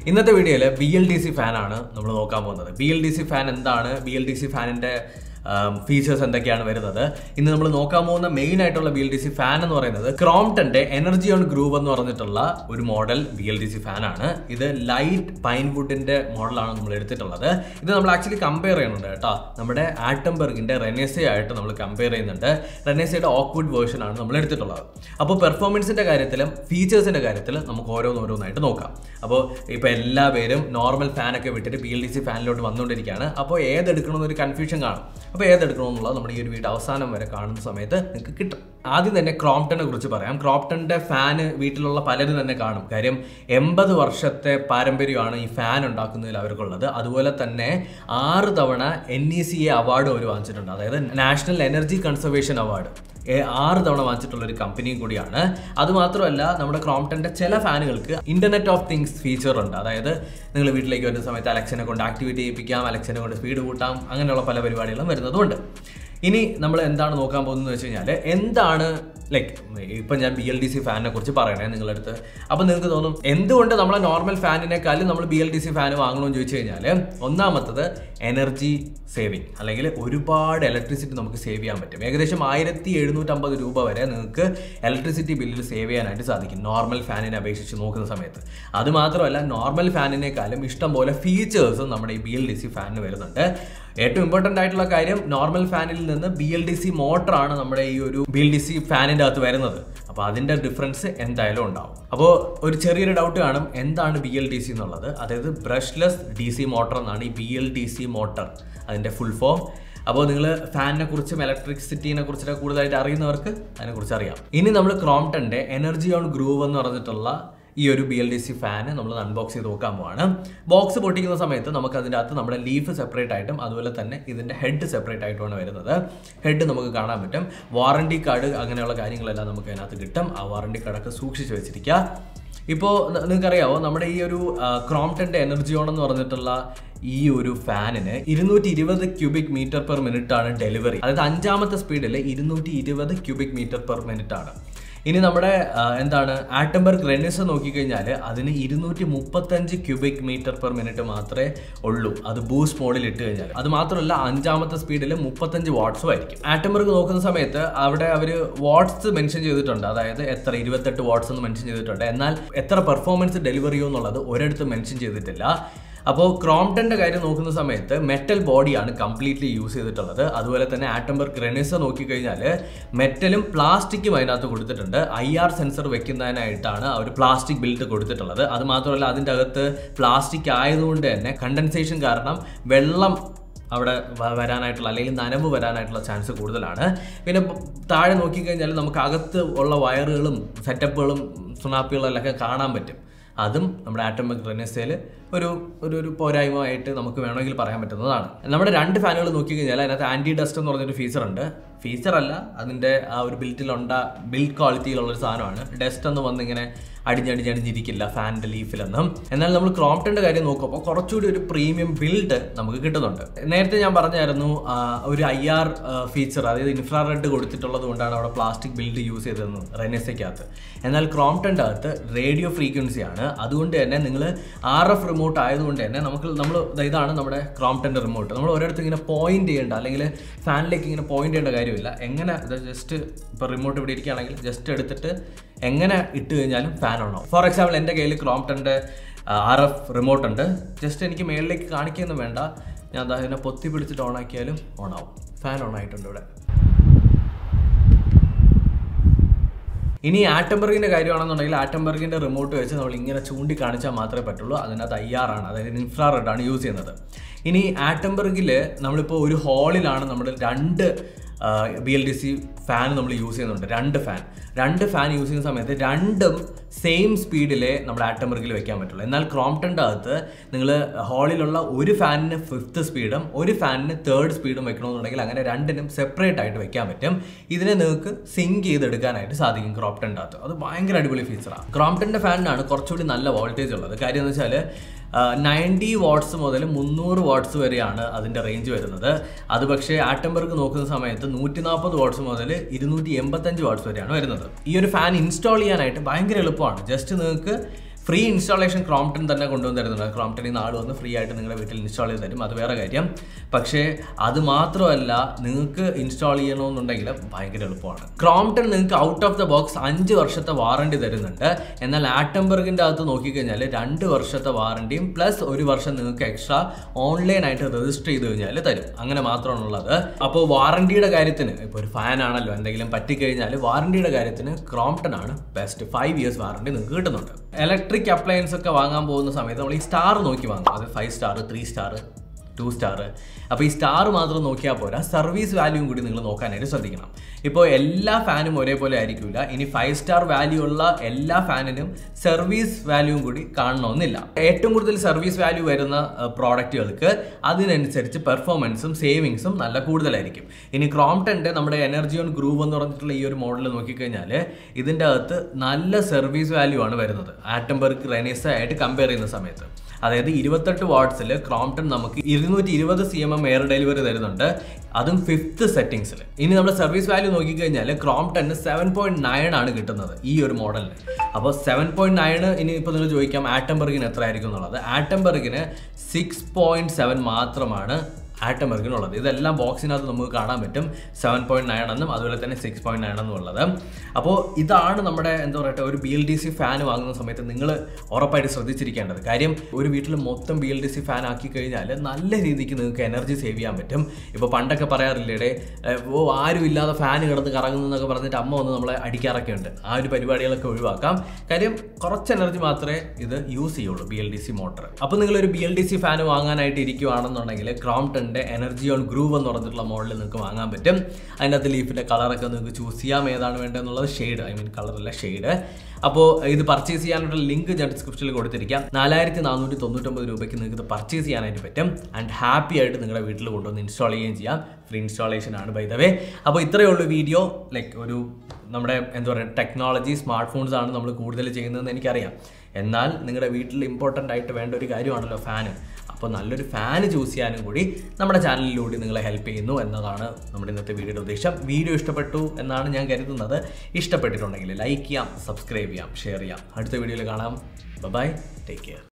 ഇന്നത്തെ വീഡിയോയിൽ B L D C ഫാനാണ് നമ്മൾ നോക്കാൻ പോകുന്നത് B L D C fan എന്താണ് ബി എൽ ഡി സി ഫാനിൻ്റെ ഫീച്ചേഴ്സ് എന്തൊക്കെയാണ് വരുന്നത് ഇന്ന് നമ്മൾ നോക്കാൻ പോകുന്ന മെയിൻ ആയിട്ടുള്ള B L D C fan എന്ന് പറയുന്നത് ക്രോംപ്ടന്റെ എനർജി ഓൺ ഗ്രൂവ് എന്ന് പറഞ്ഞിട്ടുള്ള ഒരു model B L D C fan ആണ് ഇത് ലൈറ്റ് പൈൻവുഡിന്റെ മോഡലാണ് നമ്മൾ എടുത്തിട്ടുള്ളത് ഇത് നമ്മൾ ആക്ച്വലി കമ്പയർ ചെയ്യുന്നുണ്ട് കേട്ടോ നമ്മുടെ ആറ്റംബർഗിന്റെ റെനേസ ആയിട്ട് നമ്മൾ കമ്പയർ ചെയ്യുന്നുണ്ട് റെനേസയുടെ ഓക്വുഡ് വേർഷൻ ആണ് നമ്മൾ എടുത്തിട്ടുള്ളത് അപ്പോൾ പെർഫോമൻസിന്റെ കാര്യത്തിലും ഫീച്ചേഴ്സിന്റെ കാര്യത്തിലും നമുക്ക് ഓരോന്നോരോന്നായിട്ട് നോക്കാം അപ്പോൾ ഇപ്പോൾ എല്ലാവരും നോർമൽ ഫാനൊക്കെ വിട്ടിട്ട് ബി എൽ ഡി സി ഫാനിലോട്ട് വന്നുകൊണ്ടിരിക്കുകയാണ് അപ്പോൾ ഏതെടുക്കണമെന്നൊരു കൺഫ്യൂഷൻ കാണും അപ്പോൾ ഏതെടുക്കണമെന്നുള്ളത് നമ്മുടെ ഈ ഒരു വീഡിയോ അവസാനം വരെ കാണുന്ന സമയത്ത് നിങ്ങൾക്ക് കിട്ടും ആദ്യം തന്നെ ക്രോംപ്ടനെ കുറിച്ച് പറയാം ക്രോംപ്ടന്റെ ഫാന് വീട്ടിലുള്ള പലരും തന്നെ കാണും കാര്യം എൺപത് വർഷത്തെ പാരമ്പര്യമാണ് ഈ ഫാൻ ഉണ്ടാക്കുന്നതിൽ അവർക്കുള്ളത് അതുപോലെ തന്നെ ആറ് തവണ N E C A award അവർ വാങ്ങിച്ചിട്ടുണ്ട് അതായത് നാഷണൽ എനർജി കൺസർവേഷൻ അവാർഡ് ആറ് തവണ വാങ്ങിച്ചിട്ടുള്ള ഒരു കമ്പനിയും കൂടിയാണ് അതുമാത്രമല്ല നമ്മുടെ ക്രോംപ്ടന്റെ ചില ഫാനുകൾക്ക് ഇന്റർനെറ്റ് ഓഫ് തിങ്സ് ഫീച്ചർ ഉണ്ട് അതായത് നിങ്ങൾ വീട്ടിലേക്ക് വരുന്ന സമയത്ത് അലക്സിനെ കൊണ്ട് ആക്ടിവേറ്റ് ചെയ്യിപ്പിക്കാം അലക്സിനെ കൊണ്ട് സ്പീഡ് കൂട്ടാം അങ്ങനെയുള്ള പല പരിപാടികളും വരുന്നതുകൊണ്ട് ഇനി നമ്മൾ എന്താണ് നോക്കാൻ പോകുന്നത് വെച്ച് കഴിഞ്ഞാൽ എന്താണ് ലൈക്ക് ഇപ്പം ഞാൻ ബി എൽ ഡി സി ഫാനിനെ കുറിച്ച് പറയണേ നിങ്ങളുടെ അടുത്ത് അപ്പം നിങ്ങൾക്ക് തോന്നും എന്തുകൊണ്ട് നമ്മളെ നോർമൽ ഫാനിനേക്കാളും നമ്മൾ B L D C fan വാങ്ങണമെന്ന് ചോദിച്ചു കഴിഞ്ഞാൽ ഒന്നാമത്തത് എനർജി സേവിങ് അല്ലെങ്കിൽ ഒരുപാട് ഇലക്ട്രിസിറ്റി നമുക്ക് സേവ് ചെയ്യാൻ പറ്റും ഏകദേശം ആയിരത്തി എഴുന്നൂറ്റമ്പത് രൂപ വരെ നിങ്ങൾക്ക് ഇലക്ട്രിസിറ്റി ബില്ലിൽ സേവ് ചെയ്യാനായിട്ട് സാധിക്കും നോർമൽ ഫാനിനെ അപേക്ഷിച്ച് നോക്കുന്ന സമയത്ത് അത് മാത്രമല്ല നോർമൽ ഫാനിനേക്കാളും ഇഷ്ടംപോലെ ഫീച്ചേഴ്സും നമ്മുടെ ഈ ബി എൽ ഡി സി ഫാനിന് വരുന്നുണ്ട് ഏറ്റവും ഇമ്പോർട്ടൻ്റ് ആയിട്ടുള്ള കാര്യം നോർമൽ ഫാനിൽ നിന്ന് ബി എൽ ഡി സി മോട്ടറാണ് നമ്മുടെ ഈ ഒരു ബി എൽ ഡി സി ഫാനിൻ്റെ അകത്ത് വരുന്നത് അപ്പോൾ അതിൻ്റെ ഡിഫറൻസ് എന്തായാലും ഉണ്ടാവും അപ്പോൾ ഒരു ചെറിയൊരു ഡൗട്ട് കാണും എന്താണ് ബി എൽ ഡി സി എന്നുള്ളത് അതായത് ബ്രഷ്ലെസ് ഡി സി മോട്ടർ എന്നാണ് ഈ B L D C motor അതിൻ്റെ ഫുൾ ഫോം അപ്പോൾ നിങ്ങൾ ഫാനിനെ കുറിച്ചും ഇലക്ട്രിസിറ്റിനെ കുറിച്ചൊക്കെ കൂടുതലായിട്ട് അറിയുന്നവർക്ക് അതിനെക്കുറിച്ച് അറിയാം ഇനി നമ്മൾ ക്രോംടൻ്റെ എനർജി ഓൺ ഗ്രൂവ് എന്ന് പറഞ്ഞിട്ടുള്ള ഈ ഒരു ബി എൽ ഡി സി ഫാന് നമ്മൾ അൺബോക്സ് ചെയ്ത് നോക്കാൻ പോവാണ് ബോക്സ് പൊട്ടിക്കുന്ന സമയത്ത് നമുക്ക് അതിൻ്റെ അകത്ത് നമ്മുടെ ലീഫ് സെപ്പറേറ്റ് ആയിട്ടും അതുപോലെ തന്നെ ഇതിൻ്റെ ഹെഡ് സെപ്പറേറ്റ് ആയിട്ടുമാണ് വരുന്നത് ഹെഡ് നമുക്ക് കാണാൻ പറ്റും വാറണ്ടി കാർഡ് അങ്ങനെയുള്ള കാര്യങ്ങളെല്ലാം നമുക്ക് അതിനകത്ത് കിട്ടും ആ വാറണ്ടി കാർഡൊക്കെ സൂക്ഷിച്ച് വെച്ചിരിക്കുക ഇപ്പോൾ നിങ്ങൾക്കറിയാവോ നമ്മുടെ ഈ ഒരു ക്രോംടൻ്റെ എനർജി ഓൺ എന്ന് പറഞ്ഞിട്ടുള്ള ഈ ഒരു ഫാനിന് ഇരുന്നൂറ്റി ഇരുപത് ക്യൂബിക് മീറ്റർ പെർ മിനിറ്റ് ആണ് ഡെലിവറി അതായത് അഞ്ചാമത്തെ സ്പീഡിൽ ഇരുന്നൂറ്റി ഇരുപത് ക്യൂബിക് മീറ്റർ പെർ മിനിറ്റ് ആണ് ഇനി നമ്മുടെ എന്താണ് ആറ്റംബർഗ് റെനിസ് നോക്കിക്കഴിഞ്ഞാൽ അതിന് ഇരുന്നൂറ്റി മുപ്പത്തഞ്ച് ക്യൂബിക് മീറ്റർ പെർ മിനിറ്റ് മാത്രമേ ഉള്ളൂ അത് ബൂസ്റ്റ് മോഡിൽ ഇട്ട് കഴിഞ്ഞാൽ അത് മാത്രമല്ല അഞ്ചാമത്തെ സ്പീഡിൽ മുപ്പത്തഞ്ച് വാട്ട്സും ആയിരിക്കും ആറ്റംബർഗ് നോക്കുന്ന സമയത്ത് അവിടെ അവർ വാട്ട്സ് മെൻഷൻ ചെയ്തിട്ടുണ്ട് അതായത് എത്ര ഇരുപത്തെട്ട് വാട്ട്സ് എന്ന് മെൻഷൻ ചെയ്തിട്ടുണ്ട് എന്നാൽ എത്ര പെർഫോമൻസ് ഡെലിവറി എന്നുള്ളത് ഒരിടത്തും മെൻഷൻ ചെയ്തിട്ടില്ല അപ്പോൾ ക്രോംടൻ്റെ കാര്യം നോക്കുന്ന സമയത്ത് മെറ്റൽ ബോഡിയാണ് കംപ്ലീറ്റ്ലി യൂസ് ചെയ്തിട്ടുള്ളത് അതുപോലെ തന്നെ ആറ്റംബർഗ് റെനിസ നോക്കിക്കഴിഞ്ഞാൽ മെറ്റലും പ്ലാസ്റ്റിക്കും അതിനകത്ത് കൊടുത്തിട്ടുണ്ട് ഐ ആർ സെൻസർ വെക്കുന്നതിനായിട്ടാണ് ആ ഒരു പ്ലാസ്റ്റിക് ബിൽഡ് കൊടുത്തിട്ടുള്ളത് അത് മാത്രമല്ല അതിൻ്റെ അകത്ത് പ്ലാസ്റ്റിക് ആയതുകൊണ്ട് തന്നെ കണ്ടൻസേഷൻ കാരണം വെള്ളം അവിടെ വരാനായിട്ടുള്ള അല്ലെങ്കിൽ നനവ് വരാനായിട്ടുള്ള ചാൻസ് കൂടുതലാണ് പിന്നെ താഴെ നോക്കിക്കഴിഞ്ഞാൽ നമുക്ക് അകത്ത് ഉള്ള വയറുകളും സെറ്റപ്പുകളും സുണാപ്പികളും ഒക്കെ കാണാൻ പറ്റും അതും നമ്മുടെ ആറ്റോമിക് റെനസയിൽ ഒരു ഒരു ഒരു പോരായ്മ ആയിട്ട് നമുക്ക് വേണമെങ്കിൽ പറയാൻ പറ്റുന്നതാണ് നമ്മുടെ രണ്ട് ഫാനുകൾ നോക്കിക്കഴിഞ്ഞാൽ അതിനകത്ത് ആൻറ്റി ഡസ്റ്റ് എന്ന് പറഞ്ഞൊരു ഫീച്ചർ ഉണ്ട് ഫീച്ചർ അല്ല അതിൻ്റെ ആ ഒരു ബിൽറ്റിലുണ്ട ബിൽഡ് ക്വാളിറ്റിയിലുള്ള ഒരു സാധനമാണ് ഡസ്റ്റ് എന്ന് വന്നിങ്ങനെ അടിഞ്ഞടിഞ്ഞടിഞ്ഞിരിക്കില്ല ഫാനിൻ്റെ ലീഫിലൊന്നും എന്നാൽ നമ്മൾ ക്രോംപ്ടൻ്റെ കാര്യം നോക്കുമ്പോൾ കുറച്ചുകൂടി ഒരു പ്രീമിയം ബിൽഡ് നമുക്ക് കിട്ടുന്നുണ്ട് നേരത്തെ ഞാൻ പറഞ്ഞായിരുന്നു ഒരു ഐ ആർ ഫീച്ചർ അതായത് ഇൻഫ്രാറെഡ് കൊടുത്തിട്ടുള്ളത് കൊണ്ടാണ് അവിടെ പ്ലാസ്റ്റിക് ബിൽഡ് യൂസ് ചെയ്തതെന്ന് റെനസയ്ക്കകത്ത് എന്നാൽ ക്രോംപ്ടൻ്റെ അകത്ത് റേഡിയോ ഫ്രീക്വൻസിയാണ് അതുകൊണ്ട് തന്നെ നിങ്ങൾ ആർ എഫ് റിമോട്ട് ആയതുകൊണ്ട് തന്നെ നമുക്ക് നമ്മൾ ഇതാണ് നമ്മുടെ ക്രോംപ്ടൻ്റെ റിമോട്ട് നമ്മൾ ഒരിടത്ത് ഇങ്ങനെ പോയിന്റ് ചെയ്യേണ്ട അല്ലെങ്കിൽ ഫാനിലേക്ക് ഇങ്ങനെ പോയിന്റ് ചെയ്യേണ്ട കാര്യമില്ല എങ്ങനെ ജസ്റ്റ് ഇപ്പോൾ റിമോട്ട് ഇവിടെ ഇരിക്കുകയാണെങ്കിൽ ജസ്റ്റ് എടുത്തിട്ട് എങ്ങനെ ഇട്ട് കഴിഞ്ഞാലും ഫാൻ ഓൺ ആവും ഫോർ എക്സാമ്പിൾ എൻ്റെ കയ്യിൽ ക്രോംപ്ടൻ്റെ ആർ എഫ് റിമോട്ട് ഉണ്ട് ജസ്റ്റ് എനിക്ക് മേളിലേക്ക് കാണിക്കുകയൊന്നും വേണ്ട ഞാൻ അതാ ഇതിനെ പൊത്തി പിടിച്ചിട്ട് ഓൺ ആക്കിയാലും ഓൺ ആവും ഫാൻ ഓൺ ആയിട്ടുണ്ട് ഇവിടെ ഇനി ആറ്റംബർഗിൻ്റെ കാര്യമാണെന്നുണ്ടെങ്കിൽ ആറ്റംബർഗിൻ്റെ റിമോട്ട് വെച്ച് നമ്മൾ ഇങ്ങനെ ചൂണ്ടി കാണിച്ചാൽ മാത്രമേ പറ്റുള്ളൂ അതിനകത്ത് ഐ ആർ ആണ് അതായത് ഇൻഫ്രാറെഡ് ആണ് യൂസ് ചെയ്യുന്നത് ഇനി ആറ്റംബർഗിൽ നമ്മളിപ്പോൾ ഒരു ഹാളിലാണ് നമ്മൾ രണ്ട് B L D C fan നമ്മൾ യൂസ് ചെയ്യുന്നുണ്ട് രണ്ട് ഫാൻ രണ്ട് ഫാൻ യൂസ് ചെയ്യുന്ന സമയത്ത് രണ്ടും സെയിം സ്പീഡിലെ നമ്മുടെ ആറ്റംബർഗിൽ വെക്കാൻ പറ്റുള്ളൂ എന്നാൽ ക്രോംപ്ടൻ്റെ അകത്ത് നിങ്ങൾ ഹാളിലുള്ള ഒരു ഫാനിന് ഫിഫ്ത്ത് സ്പീഡും ഒരു ഫാനിന് തേർഡ് സ്പീഡും വെക്കണമെന്നുണ്ടെങ്കിൽ അങ്ങനെ രണ്ടിനും സെപ്പറേറ്റ് ആയിട്ട് വെക്കാൻ പറ്റും ഇതിനെ നിങ്ങൾക്ക് സിങ്ക് ചെയ്തെടുക്കാനായിട്ട് സാധിക്കും ക്രോംപ്ടൻ്റെ അകത്ത് അത് ഭയങ്കര അടിപൊളി ഫീച്ചറാണ് ക്രോംപ്ടൻ്റെ ഫാനിനാണ് കുറച്ചുകൂടി നല്ല വോൾട്ടേജ് ഉള്ളത് കാര്യം എന്ന് വെച്ചാൽ നയൻറ്റി വാട്ട്സ് മുതൽ മുന്നൂറ് വാട്ട്സ് വരെയാണ് അതിൻ്റെ റേഞ്ച് വരുന്നത് അത് പക്ഷേ ആറ്റംബർഗ് നോക്കുന്ന സമയത്ത് നൂറ്റി നാൽപ്പത് വാട്ട്സ് മുതൽ ഇരുന്നൂറ്റി എൺപത്തഞ്ച് വാട്ട്സ് വരെയാണ് വരുന്നത് ഈ ഒരു ഫാൻ ഇൻസ്റ്റാൾ ചെയ്യാനായിട്ട് ഭയങ്കര എളുപ്പമാണ് ജസ്റ്റ് നിങ്ങൾക്ക് ഫ്രീ ഇൻസ്റ്റാളേഷൻ ക്രോംപ്ടൺ തന്നെ കൊണ്ടുവന്ന് തരുന്നുണ്ട് ക്രോംപ്ടണിൽ നിന്ന് ആൾ വന്ന് ഫ്രീ ആയിട്ട് നിങ്ങളുടെ വീട്ടിൽ ഇൻസ്റ്റാൾ ചെയ്ത് തരും അത് വേറെ കാര്യം പക്ഷേ അത് മാത്രമല്ല നിങ്ങൾക്ക് ഇൻസ്റ്റാൾ ചെയ്യണമെന്നുണ്ടെങ്കിൽ ഭയങ്കര എളുപ്പമാണ് ക്രോംപ്ടൺ നിങ്ങൾക്ക് ഔട്ട് ഓഫ് ദ ബോക്സ് അഞ്ച് വർഷത്തെ വാറണ്ടി തരുന്നുണ്ട് എന്നാൽ ആറ്റംബർഗിൻ്റെ അകത്ത് നോക്കിക്കഴിഞ്ഞാൽ രണ്ട് വർഷത്തെ വാറണ്ടിയും പ്ലസ് ഒരു വർഷം നിങ്ങൾക്ക് എക്സ്ട്രാ ഓൺലൈനായിട്ട് രജിസ്റ്റർ ചെയ്ത് കഴിഞ്ഞാൽ തരും അങ്ങനെ മാത്രമാണുള്ളത് അപ്പോൾ വാറണ്ടിയുടെ കാര്യത്തിന് ഇപ്പോൾ ഒരു ഫാൻ ആണല്ലോ എന്തെങ്കിലും പറ്റിക്കഴിഞ്ഞാൽ വാറണ്ടിയുടെ കാര്യത്തിന് ക്രോംപ്ടൺ ആണ് ബെസ്റ്റ് ഫൈവ് ഇയേഴ്സ് വാറണ്ടി നിങ്ങൾക്ക് കിട്ടുന്നുണ്ട് ഇലക്ട്രിക് അപ്ലയൻസ് ഒക്കെ വാങ്ങാൻ പോകുന്ന സമയത്ത് നമ്മൾ ഈ സ്റ്റാർ നോക്കി വാങ്ങും അത് five star three star two star അപ്പോൾ ഈ സ്റ്റാർ മാത്രം നോക്കിയാൽ പോരാ സർവീസ് വാല്യൂയും കൂടി നിങ്ങൾ നോക്കാനായിട്ട് ശ്രദ്ധിക്കണം ഇപ്പോൾ എല്ലാ ഫാനും ഒരേപോലെ ആയിരിക്കില്ല ഇനി ഫൈവ് സ്റ്റാർ വാല്യൂ ഉള്ള എല്ലാ ഫാനിനും സർവീസ് വാല്യൂവും കൂടി കാണണമെന്നില്ല ഏറ്റവും കൂടുതൽ സർവീസ് വാല്യൂ വരുന്ന പ്രോഡക്റ്റുകൾക്ക് അതിനനുസരിച്ച് പെർഫോമൻസും സേവിങ്സും നല്ല കൂടുതലായിരിക്കും ഇനി ക്രോംടൻ്റെ നമ്മുടെ എനർജി ഓൺ ഗ്രൂവ് എന്ന് പറഞ്ഞിട്ടുള്ള ഈ ഒരു മോഡൽ നോക്കിക്കഴിഞ്ഞാൽ ഇതിൻ്റെ അകത്ത് നല്ല സർവീസ് വാല്യൂ ആണ് വരുന്നത് ആറ്റംബർഗ് റെനീസ ആയിട്ട് കമ്പയർ ചെയ്യുന്ന സമയത്ത് അതായത് ഇരുപത്തെട്ട് വാട്ട്സിൽ ക്രോംപ്ടൺ നമുക്ക് ഇരുന്നൂറ്റി ഇരുപത് C M M air delivery തരുന്നുണ്ട് അതും ഫിഫ്ത്ത് സെറ്റിംഗ്സിൽ ഇനി നമ്മുടെ സർവീസ് വാല്യൂ നോക്കിക്കഴിഞ്ഞാൽ ക്രോംപ്ടന് സെവൻ പോയിന്റ് നയൻ ആണ് കിട്ടുന്നത് ഈ ഒരു മോഡലിന് അപ്പോൾ സെവൻ പോയിന്റ് നയൻ ഇനി ഇപ്പോൾ നിങ്ങൾ ചോദിക്കാം ആറ്റംബർഗിന് എത്ര ആയിരിക്കും എന്നുള്ളത് ആറ്റംബർഗിന് സിക്സ് പോയിന്റ് സെവൻ മാത്രമാണ് ആറ്റംബർഗിനുള്ളത് ഇതെല്ലാം ബോക്സിനകത്ത് നമുക്ക് കാണാൻ പറ്റും സെവൻ പോയിന്റ് നയൻ എന്നും അതുപോലെ തന്നെ സിക്സ് പോയിന്റ് നയൻ എന്നും ഉള്ളത് അപ്പോൾ ഇതാണ് നമ്മുടെ എന്താ പറയട്ടെ ഒരു B L D C fan വാങ്ങുന്ന സമയത്ത് നിങ്ങൾ ഉറപ്പായിട്ട് ശ്രദ്ധിച്ചിരിക്കേണ്ടത് കാര്യം ഒരു വീട്ടിൽ മൊത്തം B L D C fan ആക്കി കഴിഞ്ഞാൽ നല്ല രീതിക്ക് നിങ്ങൾക്ക് എനർജി സേവ് ചെയ്യാൻ പറ്റും ഇപ്പോൾ പണ്ടൊക്കെ പറയാറില്ലേ ഓ ആരും ഇല്ലാതെ ഫാൻ കിടന്ന് കറങ്ങുന്നു എന്നൊക്കെ പറഞ്ഞിട്ട് അമ്മ വന്ന് നമ്മളെ അടിക്കാറൊക്കെ ഉണ്ട് ആ ഒരു പരിപാടികളൊക്കെ ഒഴിവാക്കാം കാര്യം കുറച്ച് എനർജി മാത്രമേ ഇത് യൂസ് ചെയ്യുള്ളൂ B L D C motor അപ്പോൾ നിങ്ങളൊരു B L D C fan വാങ്ങാനായിട്ട് ഇരിക്കുവാണെന്നുണ്ടെങ്കിൽ ക്രോംപ്ടൻ്റെ എനർജി ഓൺ ഗ്രൂവ് എന്ന് പറഞ്ഞിട്ടുള്ള മോഡൽ നിങ്ങൾക്ക് വാങ്ങാൻ പറ്റും അതിനകത്ത് ലീഫിൻ്റെ കളറൊക്കെ നിങ്ങൾക്ക് ചൂസ് ചെയ്യാം ഏതാണ് വേണ്ടതെന്നുള്ളത് ഷെയ്ഡ് ഐ മീൻ കളറല്ല ഷെയ്ഡ് അപ്പോൾ ഇത് പർച്ചേസ് ചെയ്യാനുള്ള ലിങ്ക് ഞാൻ ഡിസ്ക്രിപ്ഷനിൽ കൊടുത്തിരിക്കാം നാലായിരത്തി നാനൂറ്റി തൊണ്ണൂറ്റൊമ്പത് രൂപയ്ക്ക് നിങ്ങൾക്ക് ഇത് പർച്ചേസ് ചെയ്യാനായിട്ട് പറ്റും ആൻഡ് ഹാപ്പി ആയിട്ട് നിങ്ങളുടെ വീട്ടിൽ കൊണ്ടുവന്ന് ഇൻസ്റ്റാൾ ചെയ്യുകയും ചെയ്യാം ഫ്രീ ഇൻസ്റ്റാളേഷൻ ആണ് ബൈ ദ വേ അപ്പോൾ ഇത്രയേ ഉള്ളൂ വീഡിയോ ലൈക്ക് ഒരു നമ്മുടെ എന്താ പറയുക ടെക്നോളജി സ്മാർട്ട് ഫോൺസ് ആണ് നമ്മൾ കൂടുതൽ ചെയ്യുന്നതെന്ന് എനിക്കറിയാം എന്നാൽ നിങ്ങളുടെ വീട്ടിൽ ഇമ്പോർട്ടൻ്റ് ആയിട്ട് വേണ്ട ഒരു കാര്യമാണല്ലോ ഫാന് അപ്പോൾ നല്ലൊരു ഫാന് ചൂസ് ചെയ്യാനും കൂടി നമ്മുടെ ചാനലിലൂടെ നിങ്ങളെ ഹെൽപ്പ് ചെയ്യുന്നു എന്നതാണ് നമ്മുടെ ഇന്നത്തെ വീഡിയോയുടെ ഉദ്ദേശം വീഡിയോ ഇഷ്ടപ്പെട്ടു എന്നാണ് ഞാൻ കരുതുന്നത് ഇഷ്ടപ്പെട്ടിട്ടുണ്ടെങ്കിൽ ലൈക്ക് ചെയ്യാം സബ്സ്ക്രൈബ് ചെയ്യാം ഷെയർ ചെയ്യാം അടുത്ത വീഡിയോയിൽ കാണാം ബൈ ടേക്ക് കെയർ